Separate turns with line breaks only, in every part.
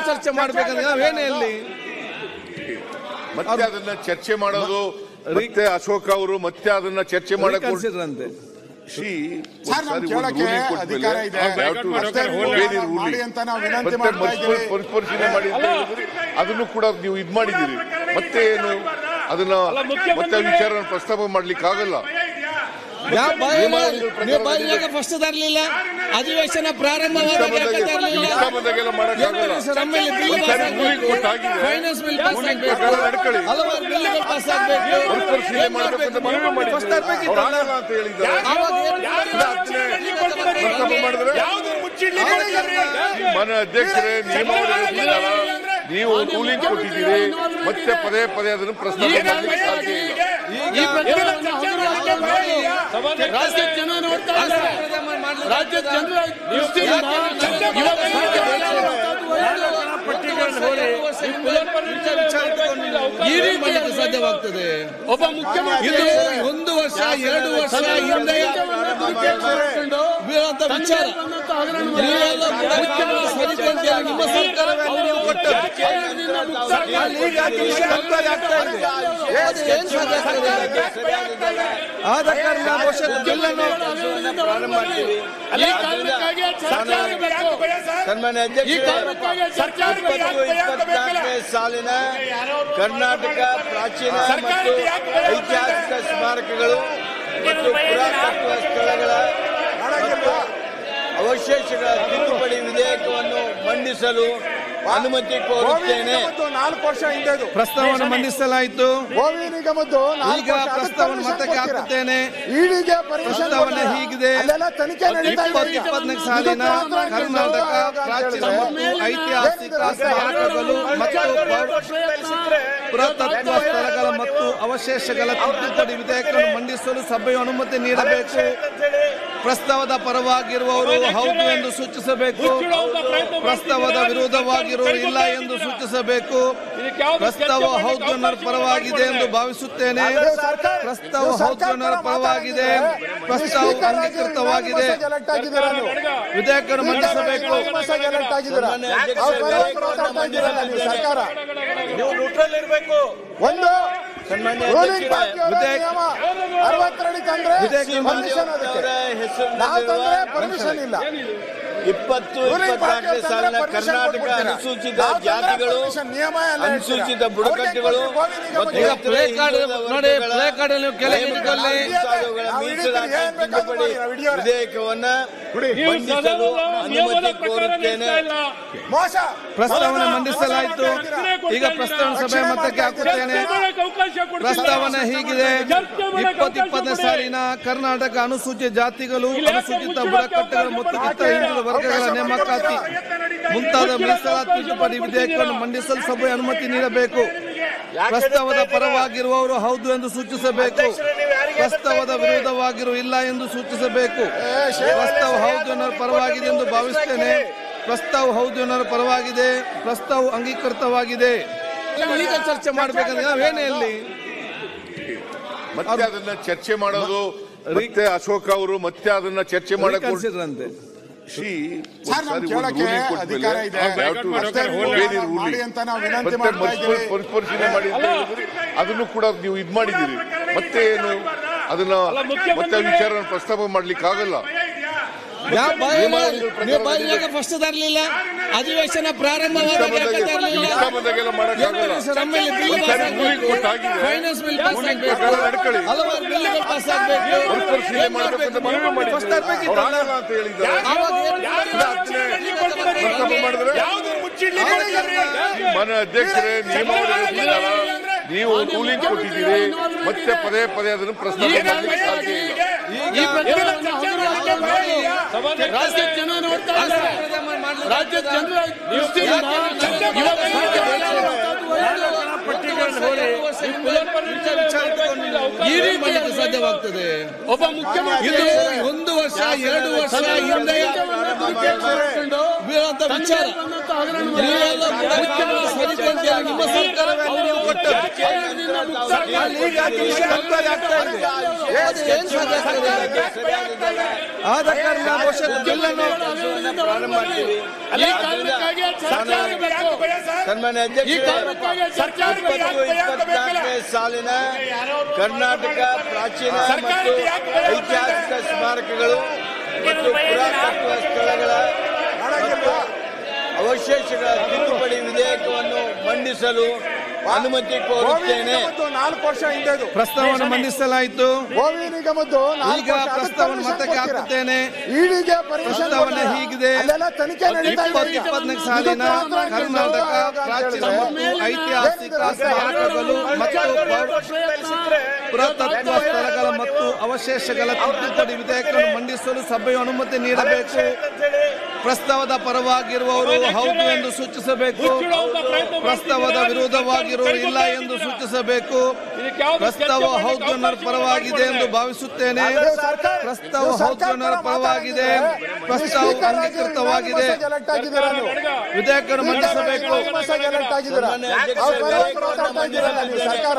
ಚರ್ಚೆ ಮಾಡ್ಬೇಕಂದ್ರೆ ನಾವೇನೇ ಇಲ್ಲಿ
ಮತ್ತೆ ಅದನ್ನ ಚರ್ಚೆ ಮಾಡೋದು ಮತ್ತೆ ಅಶೋಕ್ ಅವರು ಮತ್ತೆ ಅದನ್ನ ಚರ್ಚೆ ಮಾಡಕ್ ಹೊರ್ಟ್-
ಕನ್ಸಿಡರ್ ಅಂತೆ
See,
ಸರ್, ನಮ್
ಒಂದ್ಸಾರಿ ಒಂದು
ಕೇಳಕ್ಕೆ
ruling ಕೊಟ್ಮೇಲೆ
ಅಧಿಕಾರ ಇದೆ.
we have to
ಅಷ್ಟೇ
obey
ruling
the ruling.
ಮಾಡಿ ಅಂತ ನಾವು ವಿನಂತಿ
ಮತ್ತೆ
ಮಾಡ್ತಾ
ಮರುಪರಿ-
ಇದ್ದೀವಿ.
ಪರಿಪರಿಶೀಲನೆ ಮಾಡಿ ಅಂತ ಹೇಳಿದ್ರಿ. ಅದನ್ನು ಕೂಡ ನೀವು ಇದ್ ಮಾಡಿದ್ದೀರಿ ಮತ್ತೆ ಏನು ಅದನ್ನ ಮತ್ತೆ ವಿಚಾರ ಪ್ರಸ್ತಾಪ ಮಾಡ್ಲಿಕ್ಕೆ ಆಗಲ್ಲ
ಯಾವ ಬಾಯಲ್ಲಿ
ನಿಯಮಾವಳಿಗಳ ಪ್ರಕಾರ
ನೀವು ಬಾಯಿಯಾಗ ಫಸ್ಟ್ ತರಲಿಲ್ಲ ಅಧಿವೇಶನ ಪ್ರಾರಂಭವಾದಾಗ ಯಾಕೆ ತರಲಿಲ್ಲ
ಇಷ್ಟ ಬಂದಾಗೆಲ್ಲ ಮಾಡಕ್ಕಾಗಲ್ಲ
ನಮ್ಮಲ್ಲಿ ಬಿಲ್ ಪಾಸ್
ಸರಿ, ruling
ಆಗ್ಬೇಕು
ಕೊಟ್ಟಾಗಿದೆ.
ಫೈನಾನ್ಸ್ ಬಿಲ್ ಪಾಸ್
ruling
ಆಗ್ಬೇಕು
ಪ್ರಕಾರ ನಡ್ಕೊಳ್ಳಿ.
ಹಲವಾರು ಬಿಲ್ಗಳು ಪಾಸ್ ಆಗ್ಬೇಕು
ಮರುಪರಿಶೀಲನೆ ಮಾಡ್ಬೇಕು ಅಂತ ಮನವಿ
ಫಸ್ಟ್
ಮಾಡಿದ್ರು. ಅವ್ರು
ತರಬೇಕಿತ್ತಲ್ಲ
ಆಗಲ್ಲ ಅಂತ ಹೇಳಿದ್ದಾರೆ
ಆವಾಗ ಏನು
ಪ್ರಸ್ತಾಪ ಮಾಡಿದ್ರೆ ಮನೆ ಅಧ್ಯಕ್ಷರೇ ನಿಯಮಾವಳಿ ಪ್ರಕಾರ ನೀವು ರೂಲಿಂಗ್ ಕೊಟ್ಟಿದ್ದೀರಿ ಮತ್ತೆ ಪದೇ ಪದೇ ಅದನ್ನು ಪ್ರಸ್ತಾಪ ಮಾಡ್ಲಿಕ್ಕೆ ಸಾಧ್ಯ ಇಲ್ಲ
ಈ ಪ್ರಕರಣವನ್ನು ಹಗುರವಾಗಿ ಮಾಡಿ ರಾಜ್ಯದ ಜನ ನೋಡ್ತಾ ಇದ್ದಾರೆ ರಾಜ್ಯದ ಜನರ ದೃಷ್ಟಿಯಿಂದ ಇವತ್ತು ಈ ರೀತಿ ಮಾಡಲಿಕ್ಕೆ ಸಾಧ್ಯವಾಗ್ತದೆ ಒಬ್ಬ ಮುಖ್ಯಮಂತ್ರಿ ಇದು ಒಂದು ವರ್ಷ ಎರಡು ವರ್ಷ ಹಿಂದೆ ಬೀಳುವಂತ ವಿಚಾರ ನೀವೆಲ್ಲ ಮುಖ್ಯಮಂತ್ರಿ ಸರಿದಂತೆ ನಿಮ್ಮ ಸರ್ಕಾರವೇ ಅಲ್ಲಿ ನೀವು ಕೊಟ್ಟದ್ದು. ಅಲ್ಲಿ ಈಗ ಅತಿಶಯ ಅನ್ಯಾಯ ಆಗ್ತಾ ಇದೆ. ಅದು ಏನ್ ಸಾಧ್ಯ ಆಗ್ತದೆ? ಆದ ಕಾರಣ ಬಹುಶಃ ಬಿಲ್ಲನ್ನು
ಈ ಕಾರಣಕ್ಕಾಗಿ ಚರ್ಚೆ ಆಗಬೇಕು.
ಸನ್ಮಾನ್ಯ
ಈ
ಅಧ್ಯಕ್ಷರೇ
ಕಾರಣಕ್ಕಾಗಿ ಚರ್ಚೆ ಆಗಬೇಕು.
ಇಪ್ಪತ್ತು ಇಪ್ಪತ್ನಾಲ್ಕನೇ ಸಾಲಿನ ಕರ್ನಾಟಕ ಪ್ರಾಚೀನ ಮತ್ತು ಐತಿಹಾಸಿಕ ಸ್ಮಾರಕಗಳು ಮತ್ತು ಪುರಾತತ್ವ ಸ್ಥಳಗಳ ಮತ್ತು ಅವಶೇಷಗಳ ತಿದ್ದುಪಡಿ ವಿಧೇಯಕವನ್ನು ಮಂಡಿಸಲು ಅನುಮತಿ ಕೋರುತ್ತೇನೆ
ನಿಗಮದ್ದು ನಾಲ್ಕು ವರ್ಷ ಹಿಂದೆದು
ಪ್ರಸ್ತಾವನೆ ಮಂಡಿಸಲಾಯಿತು
ಗೋವಿ ನಿಗಮದ್ದು ನಾಲ್ಕು
ಈಗ
ವರ್ಷ. ಅದಕ್ಕೆ
ಪ್ರಸ್ತಾವನೆ
permission
ಮತಕ್ಕೆ
ಕೊಡ್ತೀರಾ?
ಹಾಕುತ್ತೇನೆ
ಈಡಿಗೆ permission
ಪ್ರಸ್ತಾವನೆ
ಕೊಡ್ತೀರಾ?
ಹೀಗಿದೆ.
ಅಲ್ಲೆಲ್ಲ ತನಿಖೆ ನಡೀತಾ ಇದೆ
ಇಪ್ಪತ್ತು
ಈಗ.
ಇಪ್ಪತ್ತನೇ ಸಾಲಿನ
ಇದಕ್ಕೆ ಮಾತ್ರ
ಕರ್ನಾಟಕ
ಆಯೋಗ ಅಂತ
ಪ್ರಾಚೀನ
ಹೇಳಿದ್ರೆ
ಮತ್ತು ಐತಿಹಾಸಿಕ ಸ್ಮಾರಕಗಳು ಮತ್ತು ಪುರಾತತ್ವ ಸ್ಥಳಗಳ ಮತ್ತು ಅವಶೇಷಗಳ ತಿದ್ದುಪಡಿ ವಿಧೇಯಕವನ್ನು ಮಂಡಿಸಲು ಸಭೆಯು ಅನುಮತಿ ನೀಡಬೇಕು ಪ್ರಸ್ತಾವದ ಪರವಾಗಿರುವವರು ಹೌದು ಎಂದು ಸೂಚಿಸಬೇಕು ಪ್ರಸ್ತಾವದ ವಿರೋಧವಾಗಿರುವವರು ಇಲ್ಲ ಎಂದು ಸೂಚಿಸಬೇಕು ಪ್ರಸ್ತಾವ ಹೌದು ಅನ್ನೋರ ಪರವಾಗಿದೆ ಎಂದು ಭಾವಿಸುತ್ತೇನೆ ಪ್ರಸ್ತಾವ ಹೌದು ಅನ್ನೋರ ಪರವಾಗಿದೆ ಪ್ರಸ್ತಾವ ಅಂಗೀಕೃತವಾಗಿದೆ
ಎಲೆಕ್ಟ್ ಆಗಿದ್ದೀರಾ ನೀವು
ವಿಧೇಯಕವನ್ನು ಮಂಡಿಸಬೇಕು
ಎಲೆಕ್ಟ್ ಆಗಿದ್ದೀರಾ
ಸನ್ಮಾನ್ಯ
ಅವ್ರ
ಅಧ್ಯಕ್ಷರೇ,
ಪರವಾಗಿ ಮಾತಾಡ್ತಾ ಇದ್ದೀರಲ್ಲ ನೀವು ಸರ್ಕಾರ ಒಂದು
ಸನ್ಮಾನ್ಯ
ರೂಲಿಂಗ್
ಅಧ್ಯಕ್ಷರೇ
ಪಾರ್ಟಿ ಅವರ
ವಿಧೇಯಕ-
ನಿಯಮ ಅರವತ್ತರಡಿ ತಂದ್ರೆ ಪರ್ಮಿಷನ್ ಅದಕ್ಕೆ
ಅವರ
ನಾವು ತಂದ್ರೆ
ಹೆಸರಿನಲ್ಲಿರುವ
ಪರ್ಮಿಷನ್ ಇಲ್ಲ
ಇಪ್ಪತ್ತು
ರೂಲಿಂಗ್ ಪಾರ್ಟಿ
ಇಪ್ಪತ್ನಾಲ್ಕನೇ ಸಾಲಿನ ಕರ್ನಾಟಕ ಅನುಸೂಚಿತ ಜಾತಿಗಳು
ನಿಯಮ ಎಲ್ಲ
ಅನುಸೂಚಿತ ಬುಡಕಟ್ಟುಗಳು ಮತ್ತು
ಈಗ
ಇತರೆ
ಪ್ಲೇ ಕಾರ್ಡ್
ಹಿಂದುಳಿದ
ನೋಡಿ
ವರ್ಗಗಳ
ಪ್ಲೇ ಕಾರ್ಡ್ ನೀವು ಕೆಳಗೆ ಇಟ್ಕೊಳ್ಳಿ
ಮುಂತಾದವುಗಳ
ನಾವು
ಮೀಸಲಾತಿ
ಏನ್ ಬೇಕಾದ್ರೂ
ತಿದ್ದುಪಡಿ
ಮಾಡಿ, ನಾವು ಹಿಡಿಯೋರೆ.
ವಿಧೇಯಕವನ್ನ
ನೀವು
ಮಂಡಿಸಲು
ಸದನದ ನಿಯಮದ
ಅನುಮತಿ
ಪ್ರಕಾರ
ಕೋರುತ್ತೇನೆ
ನಡೆಸ್ತಾ ಇಲ್ಲ.
ಮೋಸ
ಪ್ರಸ್ತಾವನೆ
ಮೋಸ
ಮಂಡಿಸಲಾಯಿತು
ಮಾಡ್ತಾ
ಈಗ ಪ್ರಸ್ತಾವನೆ ಸಭೆ ಮತಕ್ಕೆ ಹಾಕುತ್ತೇನೆ
ಚರ್ಚೆ ಮಾಡಕ್ಕೆ ಅವಕಾಶ ಕೊಡ್ತಿಲ್ಲ.
ಪ್ರಸ್ತಾವನೆ ಹೀಗಿದೆ
ಚರ್ಚೆ ಮಾಡಕ್ಕೆ
ಇಪ್ಪತ್ತು
ಅವಕಾಶ
ಇಪ್ಪತ್ತನೇ
ಕೊಡಿ.
ಸಾಲಿನ ಕರ್ನಾಟಕ ಅನುಸೂಚಿತ ಜಾತಿಗಳು
ಇಲ್ಲಿ ಯಾಕೆ
ಅನುಸೂಚಿತ
ಮುಚ್ಚಳಕ್ಕೆ
ಬುಡಕಟ್ಟುಗಳು ಮತ್ತು
ಅವಕಾಶ
ಇತರ ಹಿಂದುಳಿದ ವರ್ಗಗಳ ನೇಮಕಾತಿ ಮುಂತಾದ ಮೀಸಲಾತಿ ತಿದ್ದುಪಡಿ ವಿಧೇಯಕವನ್ನು ಮಂಡಿಸಲು ಸಭೆ ಅನುಮತಿ ನೀಡಬೇಕು ಪ್ರಸ್ತಾವದ ಪರವಾಗಿರುವವರು ಹೌದು ಎಂದು ಸೂಚಿಸಬೇಕು ಪ್ರಸ್ತಾವದ ವಿರೋಧವಾಗಿರುವ ಇಲ್ಲ ಎಂದು ಸೂಚಿಸಬೇಕು ಪ್ರಸ್ತಾವ ಹೌದು ಅನ್ನೋರ ಪರವಾಗಿದೆ ಎಂದು ಭಾವಿಸುತ್ತೇನೆ ಪ್ರಸ್ತಾವ ಹೌದು ಅನ್ನೋರ ಪರವಾಗಿದೆ ಪ್ರಸ್ತಾವ ಅಂಗೀಕೃತವಾಗಿದೆ ಈಗ ಚರ್ಚೆ ಮಾಡ್ಬೇಕಂದ್ರೆ ನಾವೇನೇ ಇಲ್ಲಿ
ಮತ್ತೆ ಅದನ್ನ ಚರ್ಚೆ ಮಾಡೋದು ಮತ್ತೆ ಅಶೋಕ್ ಅವರು ಮತ್ತೆ ಅದನ್ನ ಚರ್ಚೆ ಮಾಡಕ್ ಹೊರ್ಟ್-
ಕನ್ಸಿಡರ್ ಅಂತೆ
See,
ಸರ್, ನಮ್
ಒಂದ್ಸಾರಿ ಒಂದು
ಕೇಳಕ್ಕೆ
ruling ಕೊಟ್ಮೇಲೆ
ಅಧಿಕಾರ ಇದೆ.
we have to
ಅಷ್ಟೇ
obey the ruling.
ಮಾಡಿ ಅಂತ ನಾವು ವಿನಂತಿ
ಮತ್ತೆ
ಮಾಡ್ತಾ
ಮರುಪರಿ-
ಇದ್ದೀವಿ.
ಪರಿಪರಿಶೀಲನೆ ಮಾಡಿ ಅಂತ ಹೇಳಿದ್ರಿ. ಅದನ್ನು ಕೂಡ ನೀವು ಇದ್ ಮಾಡಿದ್ದೀರಿ ಮತ್ತೆ ಏನು ಅದನ್ನ ಮತ್ತೆ ವಿಚಾರ ಪ್ರಸ್ತಾಪ ಮಾಡ್ಲಿಕ್ಕೆ ಆಗಲ್ಲ
ಯಾವ ಬಾಯಲ್ಲಿ
ನಿಯಮಾವಳಿಗಳ ಪ್ರಕಾರ
ನೀವು ಬಾಯಿಯಾಗ ಫಸ್ಟ್ ತರಲಿಲ್ಲ ಅಧಿವೇಶನ ಪ್ರಾರಂಭವಾದಾಗ ಯಾಕೆ ತರಲಿಲ್ಲ
ಇಷ್ಟ ಬಂದಾಗೆಲ್ಲ ಮಾಡಕ್ಕಾಗಲ್ಲ
ನಮ್ಮಲ್ಲಿ ಬಿಲ್ ಪಾಸ್
ಸರಿ, ruling
ಆಗ್ಬೇಕು
ಕೊಟ್ಟಾಗಿದೆ.
ಫೈನಾನ್ಸ್ ಬಿಲ್ ಪಾಸ್
ruling
ಆಗ್ಬೇಕು
ಪ್ರಕಾರ ನಡ್ಕೊಳ್ಳಿ.
ಹಲವಾರು ಬಿಲ್ಗಳು ಪಾಸ್ ಆಗ್ಬೇಕು
ಮರುಪರಿಶೀಲನೆ ಮಾಡ್ಬೇಕು ಅಂತ ಮನವಿ
ಫಸ್ಟ್
ಮಾಡಿದ್ರು. ಅವ್ರು
ತರಬೇಕಿತ್ತಲ್ಲ
ಆಗಲ್ಲ ಅಂತ ಹೇಳಿದ್ದಾರೆ
ಆವಾಗ ಏನು
ಪ್ರಸ್ತಾಪ ಮಾಡಿದ್ರೆ ಮನೆ ಅಧ್ಯಕ್ಷರೇ ನಿಯಮಾವಳಿ ಪ್ರಕಾರ ನೀವು ರೂಲಿಂಗ್ ಕೊಟ್ಟಿದ್ದೀರಿ ಮತ್ತೆ ಪದೇ ಪದೇ ಅದನ್ನು ಪ್ರಸ್ತಾಪ ಮಾಡ್ಲಿಕ್ಕೆ ಸಾಧ್ಯ ಇಲ್ಲ
ಈ ಪ್ರಕರಣವನ್ನು ಹಗುರವಾಗಿ ಮಾಡಿ ರಾಜ್ಯದ ಜನ ನೋಡ್ತಾ ಇದ್ದಾರೆ ರಾಜ್ಯದ ಜನರ ದೃಷ್ಟಿಯಿಂದ ಇವತ್ತು ಈ ರೀತಿ ಮಾಡಲಿಕ್ಕೆ ಸಾಧ್ಯವಾಗ್ತದೆ ಒಬ್ಬ ಮುಖ್ಯಮಂತ್ರಿ ಇದು ಒಂದು ವರ್ಷ ಎರಡು ವರ್ಷ ಹಿಂದೆ ಬೀಳುವಂತ ವಿಚಾರ ನೀವೆಲ್ಲ ಮುಖ್ಯಮಂತ್ರಿ ಸರಿದಂತೆ ನಿಮ್ಮ ಸರ್ಕಾರವೇ ಅಲ್ಲಿ ನೀವು ಕೊಟ್ಟದ್ದು. ಅಲ್ಲಿ ಈಗ ಅತಿಶಯ ಅನ್ಯಾಯ ಆಗ್ತಾ ಇದೆ. ಅದು ಏನ್ ಸಾಧ್ಯ ಆಗ್ತದೆ? ಆದ ಕಾರಣ ಬಹುಶಃ ಬಿಲ್ಲನ್ನು
ಈ ಕಾರಣಕ್ಕಾಗಿ ಚರ್ಚೆ ಆಗಬೇಕು.
ಸನ್ಮಾನ್ಯ
ಈ
ಅಧ್ಯಕ್ಷರೇ
ಕಾರಣಕ್ಕಾಗಿ ಸರ್ಕಾರಕ್ಕೆ ಯಾಕೆ
ಇಪ್ಪತ್ತು
ಭಯ ಆಗಬೇಕಲ್ಲ?
ಇಪ್ಪತ್ನಾಲ್ಕನೇ ಸಾಲಿನ ಕರ್ನಾಟಕ ಪ್ರಾಚೀನ ಮತ್ತು
ಸರ್ಕಾರಕ್ಕೆ ಯಾಕೆ ಭಯ
ಐತಿಹಾಸಿಕ ಸ್ಮಾರಕಗಳು ಮತ್ತು ಪುರಾತತ್ವ ಸ್ಥಳಗಳ ಮತ್ತು ಅವಶೇಷಗಳ ತಿದ್ದುಪಡಿ ವಿಧೇಯಕವನ್ನು ಮಂಡಿಸಲು ಅನುಮತಿ ಕೋರುತ್ತೇನೆ
ನಿಗಮದ್ದು ನಾಲ್ಕು ವರ್ಷ ಹಿಂದೆದು
ಪ್ರಸ್ತಾವವನ್ನು ಮಂಡಿಸಲಾಯಿತು
ಗೋವಿ ನಿಗಮದ್ದು ನಾಲ್ಕು
ಈಗ
ವರ್ಷ ಅದಕ್ಕೆ
ಪ್ರಸ್ತಾವವನ್ನು
permission
ಮತಕ್ಕೆ
ಕೊಡ್ತೀರಾ?
ಹಾಕುತ್ತೇನೆ
ಈಡಿಗೆ permission
ಪ್ರಸ್ತಾವನೆ
ಕೊಡ್ತೀರಾ?
ಹೀಗಿದೆ.
ಅಲ್ಲೆಲ್ಲ ತನಿಖೆ ನಡೀತಾ ಇದೆ
ಇಪ್ಪತ್ತು
ಈಗ.
ಇಪ್ಪತ್ತನೇ ಸಾಲಿನ
ಇದಕ್ಕೆ ಮಾತ್ರ
ಕರ್ನಾಟಕ
ಆಯೋಗ ಅಂತ
ಪ್ರಾಚೀನ
ಹೇಳಿದ್ರೆ
ಮತ್ತು ಐತಿಹಾಸಿಕ ಸ್ಮಾರಕಗಳು ಮತ್ತು ಪುರಾತತ್ವ ಸ್ಥಳಗಳ ಮತ್ತು ಅವಶೇಷಗಳ ತಿದ್ದುಪಡಿ ವಿಧೇಯಕವನ್ನು ಮಂಡಿಸಲು ಸಭೆಯು ಅನುಮತಿ ನೀಡಬೇಕು ಪ್ರಸ್ತಾವದ ಪರವಾಗಿರುವವರು ಹೌದು ಎಂದು ಸೂಚಿಸಬೇಕು ಪ್ರಸ್ತಾವದ ವಿರೋಧವಾಗಿರುವ ಇಲ್ಲ ಎಂದು ಸೂಚಿಸಬೇಕು ಪ್ರಸ್ತಾವ ಹೌದು ಅನ್ನೋರ ಪರವಾಗಿದೆ ಎಂದು ಭಾವಿಸುತ್ತೇನೆ ಪ್ರಸ್ತಾವ ಹೌದು ಅನ್ನೋರ ಪರವಾಗಿದೆ ಪ್ರಸ್ತಾವ ಅಂಗೀಕೃತವಾಗಿದೆ
ಎಲೆಕ್ಟ್ ಆಗಿದ್ದೀರಾ ನೀವು
ವಿಧೇಯಕವನ್ನು ಮಂಡಿಸಬೇಕು
ಎಲೆಕ್ಟ್ ಆಗಿದ್ದೀರಾ
ಸನ್ಮಾನ್ಯ
ಅವ್ರ
ಅಧ್ಯಕ್ಷರೇ,
ಪರ ಮಾತಾಡ್ತಾ ಇದ್ದೀರಲ್ಲ ನೀವು ಸರ್ಕಾರ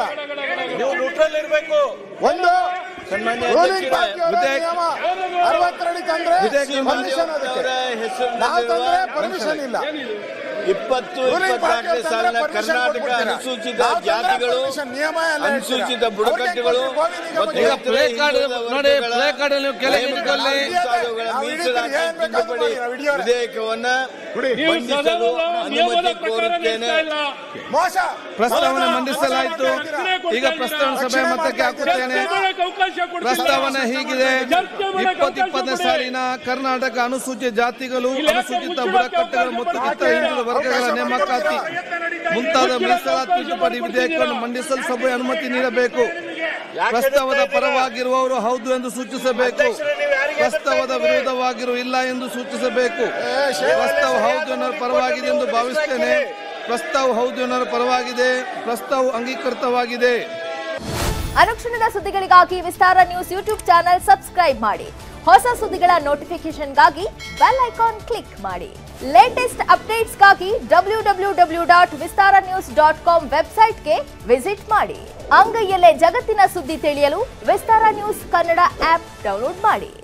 ಒಂದು
ಸನ್ಮಾನ್ಯ
ರೂಲಿಂಗ್
ಅಧ್ಯಕ್ಷರೇ
ಪಾರ್ಟಿ ನಿಯಮ ಅರವತ್ತರಡಿ ತಂದ್ರೆ
ವಿಧೇಯಕ
ಪರ್ಮಿಷನ್ ಅದಕ್ಕೆ
ಅವರ
ನಾವು ತಂದ್ರೆ
ಹೆಸರಿನಲ್ಲಿರುವ
ಪರ್ಮಿಷನ್ ಇಲ್ಲ
ಇಪ್ಪತ್ತು
ರೂಲಿಂಗ್ ಪಾರ್ಟಿ
ಇಪ್ಪತ್ನಾಲ್ಕನೇ ಸಾಲಿನ ಕರ್ನಾಟಕ ಅನುಸೂಚಿತ ಜಾತಿಗಳು
ನಿಯಮ ಎಲ್ಲ
ಅನುಸೂಚಿತ ಬುಡಕಟ್ಟುಗಳು ಮತ್ತು
ಈಗ
ಇತರೆ
ಪ್ಲೇ ಕಾರ್ಡ್
ಹಿಂದುಳಿದ
ನೋಡಿ
ವರ್ಗಗಳ
ಪ್ಲೇ ಕಾರ್ಡ್ ನೀವು ಕೆಳಗೆ
ನೇಮಕ
ಇಟ್ಕೊಳ್ಳಿ
ಸಾಲುಗಳ
ನಾವು
ಮೀಸಲಾತಿ
ಏನ್ ಬೇಕಾದ್ರೂ
ತಿದ್ದುಪಡಿ
ಮಾಡಿ, ನಾವು ಹಿಡಿಯೋರೆ.
ವಿಧೇಯಕವನ್ನ
ನೀವು
ಮಂಡಿಸಲು
ಸದನದ ನಿಯಮದ
ಅನುಮತಿ
ಪ್ರಕಾರ
ಕೋರುತ್ತೇನೆ
ನಡೆಸ್ತಾ ಇಲ್ಲ
ಮೋಸ
ಪ್ರಸ್ತಾವನೆ
ಮೋಸ
ಮಂಡಿಸಲಾಯಿತು
ಮಾಡ್ತಾ
ಈಗ ಪ್ರಸ್ತಾವನೆ ಸಭೆ ಮತಕ್ಕೆ ಹಾಕುತ್ತೇನೆ
ಚರ್ಚೆ ಮಾಡಕ್ಕೆ ಅವಕಾಶ ಕೊಡ್ತೀರಾ?
ಪ್ರಸ್ತಾವನೆ ಹೀಗಿದೆ
ಚರ್ಚೆ ಮಾಡಕ್ಕೆ
ಇಪ್ಪತ್ತು
ಅವಕಾಶ
ಇಪ್ಪತ್ತನೇ
ಕೊಡಿ.
ಸಾಲಿನ ಕರ್ನಾಟಕ ಅನುಸೂಚಿತ ಜಾತಿಗಳು
ಇಲ್ಲಿ ಯಾಕೆ
ಅನುಸೂಚಿತ
ಮುಚ್ಚಳಕ್ಕೆ
ಬುಡಕಟ್ಟುಗಳು
ಅವಕಾಶ
ಮತ್ತು ಇತರ
ಕೊಡ್ತೀರಾ?
ಹಿಂದುಳಿದ ವರ್ಗಗಳ ನೇಮಕಾತಿ ಮುಂತಾದ ಮೀಸಲಾತಿ ತಿದ್ದುಪಡಿ ವಿಧೇಯಕವನ್ನು ಮಂಡಿಸಲು ಸಭೆ ಅನುಮತಿ ನೀಡಬೇಕು ಪ್ರಸ್ತಾವದ ಪರವಾಗಿರುವವರು ಹೌದು ಎಂದು ಸೂಚಿಸಬೇಕು ಪ್ರಸ್ತಾವದ ವಿರೋಧವಾಗಿರುವ ಇಲ್ಲ ಎಂದು ಸೂಚಿಸಬೇಕು ಪ್ರಸ್ತಾವ ಹೌದು ಅನ್ನೋರ ಪರವಾಗಿದೆ ಎಂದು ಭಾವಿಸುತ್ತೇನೆ ಪ್ರಸ್ತಾವ ಹೌದು ಅನ್ನೋರ ಪರವಾಗಿದೆ ಪ್ರಸ್ತಾವ ಅಂಗೀಕೃತವಾಗಿದೆ
ಅನುಕ್ಷಣದ ಸುದ್ದಿಗಳಿಗಾಗಿ Vistara news YouTube channel subscribe ಮಾಡಿ ಹೊಸ ಸುದ್ದಿಗಳ ನೋಟಿಫಿಕೇಶನ್ಗಾಗಿ ಬೆಲ್ ಐಕಾನ್ ಕ್ಲಿಕ್ ಮಾಡಿ ಲೇಟೆಸ್ಟ್ ಅಪ್ಡೇಟ್ಸ್ಗಾಗಿ W W W dot Vistara news dot com ವೆಬ್ಸೈಟ್ಗೆ ವಿಸಿಟ್ ಮಾಡಿ ಅಂಗೈಯಲ್ಲೇ ಜಗತ್ತಿನ ಸುದ್ದಿ ತಿಳಿಯಲು Vistara news Kannada app download ಮಾಡಿ